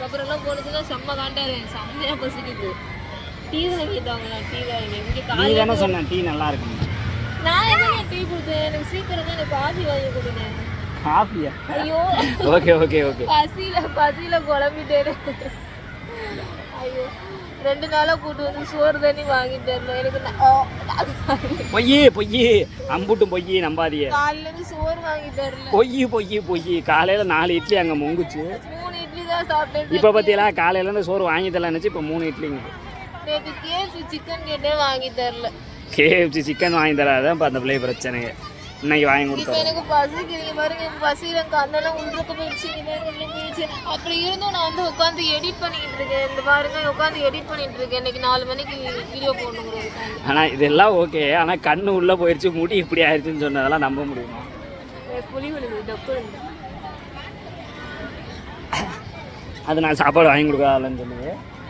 அதுக்கப்புறம் எல்லாம் போனதுன்னா செம்ம காண்டாரு செம்மையா பசிக்குது டீ வாங்கிட்டாங்களா டீ வாங்கி இங்க நீ காலையில தானே சொன்ன டீ நல்லா இருக்கும் நான் எங்க டீ கொடுத்தேன் எனக்கு சீக்கிரம் தான் எனக்கு காஃபி வாங்கி கொடுங்க காஃபியா ஐயோ ஓகே ஓகே ஓகே பசியில பசியில குழம்பிட்டேன் ஐயோ ரெண்டு நாளா கூட்டு வந்து சோறு தண்ணி வாங்கிட்டு வரல எனக்கு ந- ஓ, பொய்யி பொய்யி அம்புட்டும் பொய்யி நம்பாதிய காலையில இருந்து சோறு வாங்கிட்டு வரல பொய்யி பொய்யி பொய்யி காலையில் நாலு இட்லி அங்கே முங்குச்சு மூணு இட்லி தான் சாப்பிட்டேன் இப்போ பார்த்தீங்களா காலையிலேருந்து சோறு வாங்கி தரலன்னுச்சு இப்போ மூணு இட்லிங்க நேற்று கேஎஃப்சி சிக்கன் கேட்டேன் வாங்கி தரல கேஎஃப்சி சிக்கன் வாங்கி தராதான் இப்போ அந்த பிள்ளை பிரச்சனைங்க இன்னைக்கு வாங்கி இப்போ கொடுத்தோம் எனக்கு பசிக்கிறீங்க பாருங்க எனக்கு பசியில கண்ணெல்லாம் உள்ளுக்கு போயிடுச்சு இங்க உள்ள போயிடுச்சு அப்படி இருந்தும் நான் வந்து உட்காந்து எடிட் பண்ணிட்டு இருக்கேன் இந்த பாருங்க உட்காந்து எடிட் பண்ணிட்டு இருக்கேன் இன்னைக்கு நாலு மணிக்கு வீடியோ போடணுங்கிற உட்காந்து ஆனால் இதெல்லாம் ஓகே ஆனால் கண்ணு உள்ளே போயிடுச்சு முடி இப்படி ஆயிடுச்சுன்னு சொன்னதெல்லாம் நம்ப முடியுமா புளி விழுது டப்பு விழுது. அது நான் சாப்பாடு வாங்கி கொடுக்காதலன்னு சொன்னது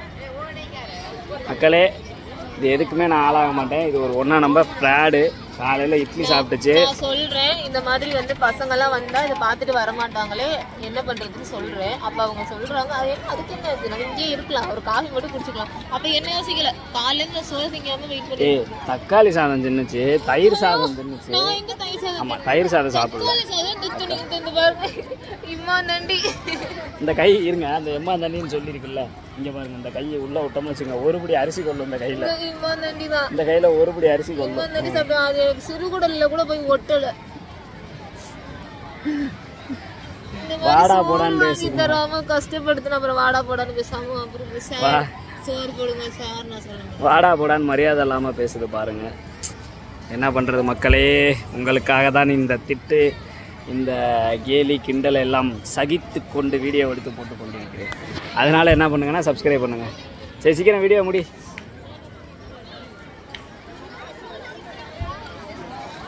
மக்களே இது எதுக்குமே நான் ஆளாக மாட்டேன் இது ஒரு ஒன்றா நம்பர் ஃப்ராடு காலையில் இட்லி சாப்பிட்டுச்சு நான் சொல்றேன் இந்த மாதிரி வந்து பசங்க எல்லாம் வந்தா இதை பார்த்துட்டு வர மாட்டாங்களே என்ன பண்றதுன்னு சொல்றேன் அப்ப அவங்க சொல்றாங்க அது என்ன அதுக்கு என்ன இருக்கு நம்ம இங்கேயே இருக்கலாம் ஒரு காஃபி மட்டும் குடிச்சுக்கலாம் அப்ப என்ன யோசிக்கல காலையில இருந்து நான் சோறு திங்காம வெயிட் பண்ணி ஏய் தக்காளி சாதம் தின்னுச்சு தயிர் சாதம் தின்னுச்சு நான் எங்க தயிர் சாதம் ஆமாம் தயிர் சாதம் சாப்பிடல தக்காளி சாதம் தித்துணிக்கிட்டு இந்த பாருங்க இம்மா நண்டி இந்த கை இருங்க அந்த எம்மா தண்ணின்னு சொல்லியிருக்குல்ல இங்கே பாருங்க இந்த கையை உள்ளே விட்டோம்னு வச்சுங்க ஒரு படி அரிசி கொள்ளும் இந்த கையில் இம்மா நண்டி தான் இந்த கையில் ஒரு படி அரிசி கொள்ளும் இம்மா நண்டி சாப்பிட்டேன் அது எனக்கு சிறுகுடல்ல கூட போய் ஒட்டல இந்த மாதிரி வாடா சோறு போடான்னு வாங்கி தராம கஷ்டப்படுத்தின அப்புறம் வாடா போடான்னு பேசாம அப்புறம் சார் சோறு போடுங்க சார் நான் சொல்றேன் வாடா போடான்னு மரியாதை இல்லாமல் பேசுது பாருங்க என்ன பண்ணுறது மக்களே உங்களுக்காக தான் இந்த திட்டு இந்த கேலி கிண்டல் எல்லாம் சகித்து கொண்டு வீடியோ எடுத்து போட்டு கொண்டிருக்கிறேன் அதனால் என்ன பண்ணுங்கன்னா சப்ஸ்கிரைப் பண்ணுங்கள் சரி சீக்கிரம் வீடியோ முடி